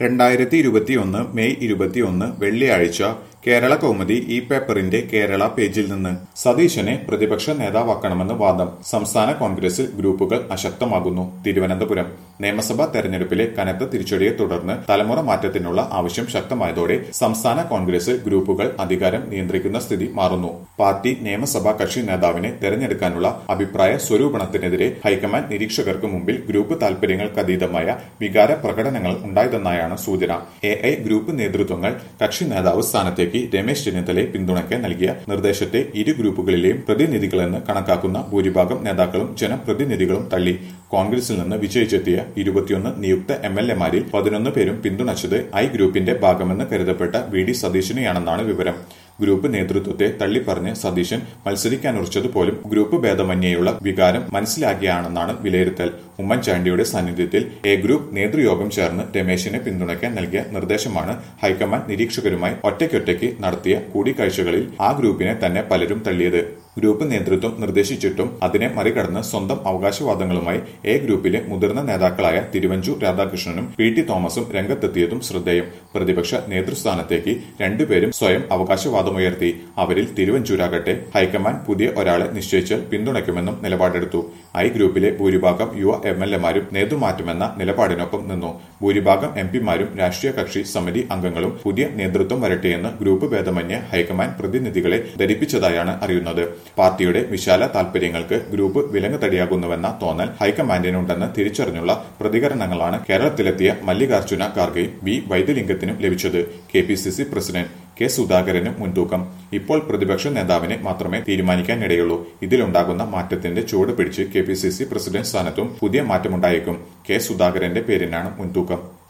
രണ്ടായിരത്തി ഇരുപത്തിയൊന്ന് മെയ് ഇരുപത്തിയൊന്ന് വെള്ളിയാഴ്ച കേരള കൗമുദി ഈ പേപ്പറിന്റെ കേരള പേജിൽ നിന്ന് സതീശനെ പ്രതിപക്ഷ നേതാവാക്കണമെന്ന് വാദം സംസ്ഥാന കോൺഗ്രസിൽ ഗ്രൂപ്പുകൾ അശക്തമാകുന്നു തിരുവനന്തപുരം നിയമസഭാ തെരഞ്ഞെടുപ്പിലെ കനത്ത തിരിച്ചടിയെ തുടർന്ന് തലമുറ മാറ്റത്തിനുള്ള ആവശ്യം ശക്തമായതോടെ സംസ്ഥാന കോൺഗ്രസിൽ ഗ്രൂപ്പുകൾ അധികാരം നിയന്ത്രിക്കുന്ന സ്ഥിതി മാറുന്നു പാർട്ടി നിയമസഭാ കക്ഷി നേതാവിനെ തെരഞ്ഞെടുക്കാനുള്ള അഭിപ്രായ സ്വരൂപണത്തിനെതിരെ ഹൈക്കമാൻഡ് നിരീക്ഷകർക്ക് മുമ്പിൽ ഗ്രൂപ്പ് താൽപര്യങ്ങൾക്കതീതമായ വികാര പ്രകടനങ്ങൾ ഉണ്ടായതെന്നായാണ് സൂചന എ ഐ ഗ്രൂപ്പ് നേതൃത്വങ്ങൾ കക്ഷി നേതാവ് സ്ഥാനത്തേക്ക് രമേശ് ചെന്നിത്തലയെ പിന്തുണയ്ക്കാൻ നൽകിയ നിർദ്ദേശത്തെ ഇരു ഗ്രൂപ്പുകളിലെയും പ്രതിനിധികളെന്ന് കണക്കാക്കുന്ന ഭൂരിഭാഗം നേതാക്കളും ജനപ്രതിനിധികളും തള്ളി കോൺഗ്രസിൽ നിന്ന് വിജയിച്ചെത്തിയ ഇരുപത്തിയൊന്ന് നിയുക്ത എം എൽ എമാരിൽ പതിനൊന്ന് പേരും പിന്തുണച്ചത് ഐ ഗ്രൂപ്പിന്റെ ഭാഗമെന്ന് കരുതപ്പെട്ട വി ഡി സതീശനെയാണെന്നാണ് വിവരം ഗ്രൂപ്പ് നേതൃത്വത്തെ തള്ളിപ്പറഞ്ഞ് സതീശൻ മത്സരിക്കാനുറച്ചതുപോലും ഗ്രൂപ്പ് ഭേദമന്യേയുള്ള വികാരം മനസ്സിലാക്കിയാണെന്നാണ് വിലയിരുത്തൽ ഉമ്മൻചാണ്ടിയുടെ സാന്നിധ്യത്തിൽ എ ഗ്രൂപ്പ് നേതൃയോഗം ചേർന്ന് രമേശിനെ പിന്തുണയ്ക്കാൻ നൽകിയ നിർദ്ദേശമാണ് ഹൈക്കമാൻഡ് നിരീക്ഷകരുമായി ഒറ്റയ്ക്കൊറ്റയ്ക്ക് നടത്തിയ കൂടിക്കാഴ്ചകളിൽ ആ ഗ്രൂപ്പിനെ തന്നെ പലരും തള്ളിയത് ഗ്രൂപ്പ് നേതൃത്വം നിർദ്ദേശിച്ചിട്ടും അതിനെ മറികടന്ന് സ്വന്തം അവകാശവാദങ്ങളുമായി എ ഗ്രൂപ്പിലെ മുതിർന്ന നേതാക്കളായ തിരുവഞ്ചൂർ രാധാകൃഷ്ണനും പി ടി തോമസും രംഗത്തെത്തിയതും ശ്രദ്ധേയം പ്രതിപക്ഷ നേതൃസ്ഥാനത്തേക്ക് രണ്ടുപേരും സ്വയം അവകാശവാദമുയർത്തി അവരിൽ തിരുവഞ്ചൂരാകട്ടെ ഹൈക്കമാൻഡ് പുതിയ ഒരാളെ നിശ്ചയിച്ചാൽ പിന്തുണയ്ക്കുമെന്നും നിലപാടെടുത്തു ഐ ഗ്രൂപ്പിലെ ഭൂരിഭാഗം യുവ എം എൽ എമാരും നേതൃമാറ്റുമെന്ന നിലപാടിനൊപ്പം നിന്നു ഭൂരിഭാഗം എം പിമാരും രാഷ്ട്രീയ കക്ഷി സമിതി അംഗങ്ങളും പുതിയ നേതൃത്വം വരട്ടെയെന്ന് ഗ്രൂപ്പ് ഭേദമന്യേ ഹൈക്കമാൻഡ് പ്രതിനിധികളെ ധരിപ്പിച്ചതായാണ് അറിയുന്നത് പാർട്ടിയുടെ വിശാല താൽപര്യങ്ങൾക്ക് ഗ്രൂപ്പ് വിലങ്ങുതടിയാകുന്നുവെന്ന തോന്നൽ ഹൈക്കമാൻഡിനുണ്ടെന്ന് തിരിച്ചറിഞ്ഞുള്ള പ്രതികരണങ്ങളാണ് കേരളത്തിലെത്തിയ മല്ലികാർജുന ഖാർഗെയും വി വൈദ്യലിംഗത്തിനും ലഭിച്ചത് K P C C president K സുധാകരനും മുൻതൂക്കം ഇപ്പോൾ പ്രതിപക്ഷ നേതാവിനെ മാത്രമേ തീരുമാനിക്കാനിടയുള്ളൂ ഇതിലുണ്ടാകുന്ന മാറ്റത്തിന്റെ ചുവട് പിടിച്ച് K P C C president സ്ഥാനത്തും പുതിയ മാറ്റമുണ്ടായേക്കും കെ സുധാകരന്റെ പേരിനാണ് മുൻതൂക്കം